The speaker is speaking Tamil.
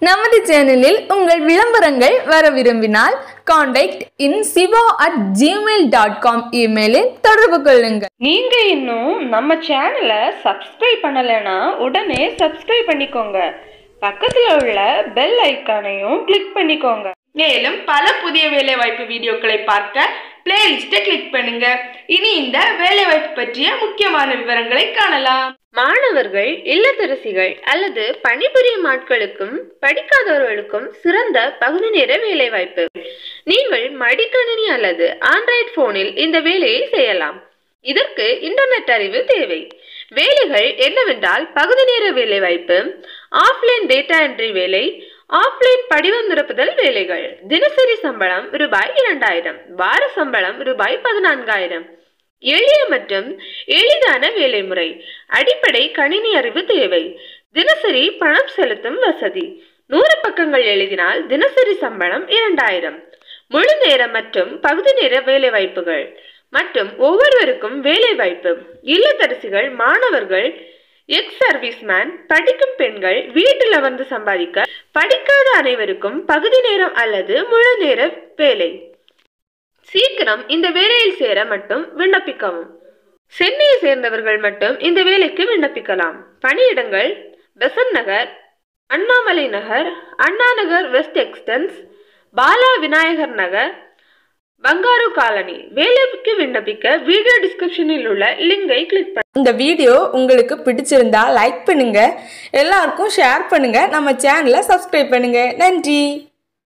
நமது சேனலில் உங்கள் விளம்பரங்கள் வர விரும்பினால் contact in Siva at Gmail dot com இமெயிலில் தொடர்பு கொள்ளுங்கள் நீங்க இன்னும் நம்ம சேனலை சப்ஸ்கிரைப் பண்ணலைன்னா உடனே சப்ஸ்கிரைப் பண்ணிக்கோங்க பக்கத்துல உள்ள பெல் ஐக்கானையும் கிளிக் பண்ணிக்கோங்க மேலும் பல புதிய வேலைவாய்ப்பு வீடியோக்களை பார்க்க பிளேலிஸ்ட்டை கிளிக் பண்ணுங்க இனி இந்த வேலைவாய்ப்பு பற்றிய முக்கியமான விவரங்களை காணலாம் மாணவர்கள் இல்லத்தரசிகள் அல்லது பணிபுரியும் ஆட்களுக்கும் படிக்காதவர்களுக்கும் சிறந்த பகுதி நேர வேலைவாய்ப்பு நீங்கள் மடிக்கணினி அல்லது ஆண்ட்ராய்டு போனில் இந்த வேலையை செய்யலாம் இதற்கு இன்டர்நெட் அறிவு தேவை வேலைகள் என்னவென்றால் பகுதி நேர வேலைவாய்ப்பு ஆஃப்லைன் டேட்டா என்ட்ரி வேலை ஆஃப்லைன் படிவம் நிரப்புதல் வேலைகள் தினசரி சம்பளம் ரூபாய் இரண்டாயிரம் வார சம்பளம் ரூபாய் பதினான்காயிரம் எளிய மற்றும் எளிதான வேலை முறை அடிப்படை கணினி அறிவு தேவை தினசரி பணம் செலுத்தும் வசதி நூறு பக்கங்கள் எழுதினால் தினசரி சம்பளம் இரண்டாயிரம் முழு நேர மற்றும் பகுதி நேர வேலை வாய்ப்புகள் மற்றும் ஒவ்வொருவருக்கும் வேலை வாய்ப்பு இல்லத்தரசிகள் மாணவர்கள் எக்ஸ் சர்வீஸ்மேன் படிக்கும் பெண்கள் வீட்டில் அமர்ந்து சம்பாதிக்க படிக்காத அனைவருக்கும் பகுதி நேரம் அல்லது முழு நேர வேலை சீக்கிரம் இந்த வேலையில் சேர மட்டும் விண்ணப்பிக்கவும் சென்னையை சேர்ந்தவர்கள் மட்டும் இந்த வேலைக்கு விண்ணப்பிக்கலாம் பணியிடங்கள் Besant Nagar Annamalai Nagar Anna Nagar west extension Bala Vinayagar Nagar Bangaru colony வேலைக்கு விண்ணப்பிக்க வீடியோ டிஸ்கிரிப்ஷனில் உள்ள லிங்கை கிளிக் பண்ண இந்த வீடியோ உங்களுக்கு பிடிச்சிருந்தா லைக் பண்ணுங்க எல்லாருக்கும் ஷேர் பண்ணுங்க நம்ம சேனலை சப்ஸ்கிரைப் பண்ணுங்க நன்றி